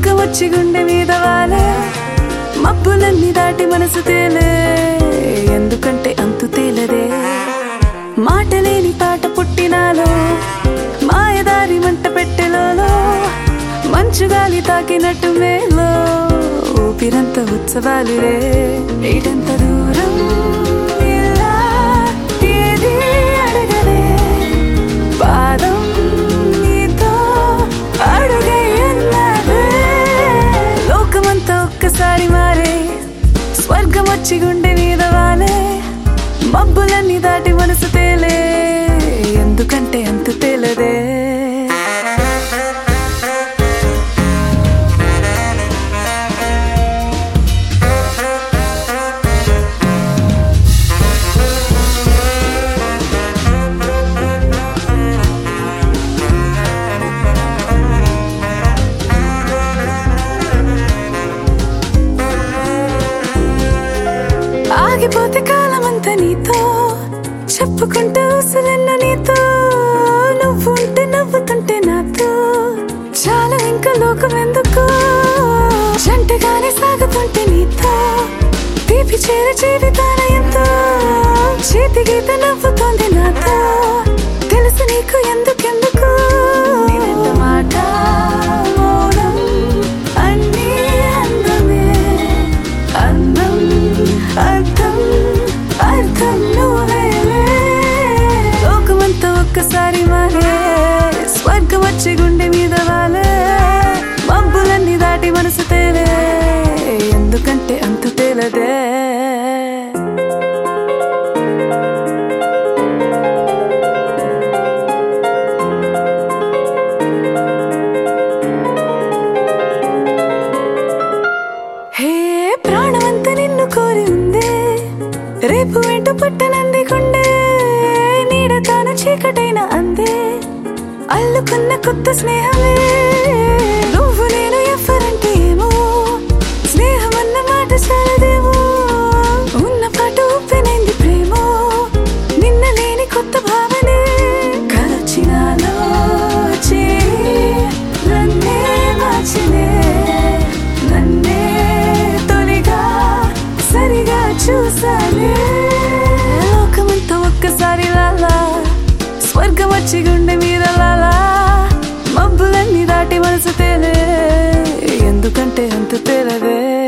స్వర్గం వచ్చి గుండె మీద వాలే మబ్బులన్నీ దాటి మనసు తేలే ఎందుకంటే అంతు తేలదే మాటలేని పాట పుట్టినాలో మాయదారి మంట పెట్టెలలో మంచు గాలి తాకినట్టు మేలో ఊపిరంత ఉత్సవాలులే ఇటంత దూరం ఇలా ఏది అడగలే పాదం నీతో అడుగే అన్నదే లోకమంతా ఒక్కసారి మారే స్వర్గం వచ్చి గుండె మీద వాలే మబ్బులన్నీ దాటి మనసు తేలే ఎందుకంటే అంత తేలదే ఆగిపోతే కాలమంతా నీతో చెప్పుకుంటూ ఉసులెన్నో నీతో నువ్వు ఉంటే నవ్వుతుంటే నాతో చాలా ఇంకా లోకం ఎందుకు జంటగానే సాగుతుంటే నీతో తీపి చేర జీవితాన ఎంతో చేతి గీత నవ్వుతోంది నాతో తెలుసు నీకు ఎందుకెందుకు నీ వెంట మాట మౌనం అన్నీ అందమే అందం అర్థం అర్థం నువ్వేలే లోకమంతా ఒక్కసారి మారే స్వర్గం వచ్చి గుండె మీద వాలే మబ్బులన్నీ దాటి మనసు తేలే ఎందుకంటే అంతు తేలదే హే ప్రాణమంత నిన్ను కోరి ఉందే రేపు వెంట పట్టనంది కొండే నీడ తాను చీకటైన అందే అల్లుకున్న కొత్త స్నేహమే నువ్వు నేను ఎవ్వరంటే ఏమో స్నేహం అన్న మాట చాలదేమో ఉన్న పాట ఉప్పెనైంది ప్రేమ నిన్న లేని కొత్త భావనే కలచినాలో చేరి నన్నే మార్చినే నన్నే తొలిగా సరిగా చూసానే లోకమంతా ఒక్కసారి లాలా స్వర్గం వచ్చి గుండె మీద లాలా మబ్బులన్నీ దాటి మనసు తేలే ఎందుకంటే అంత తేలవే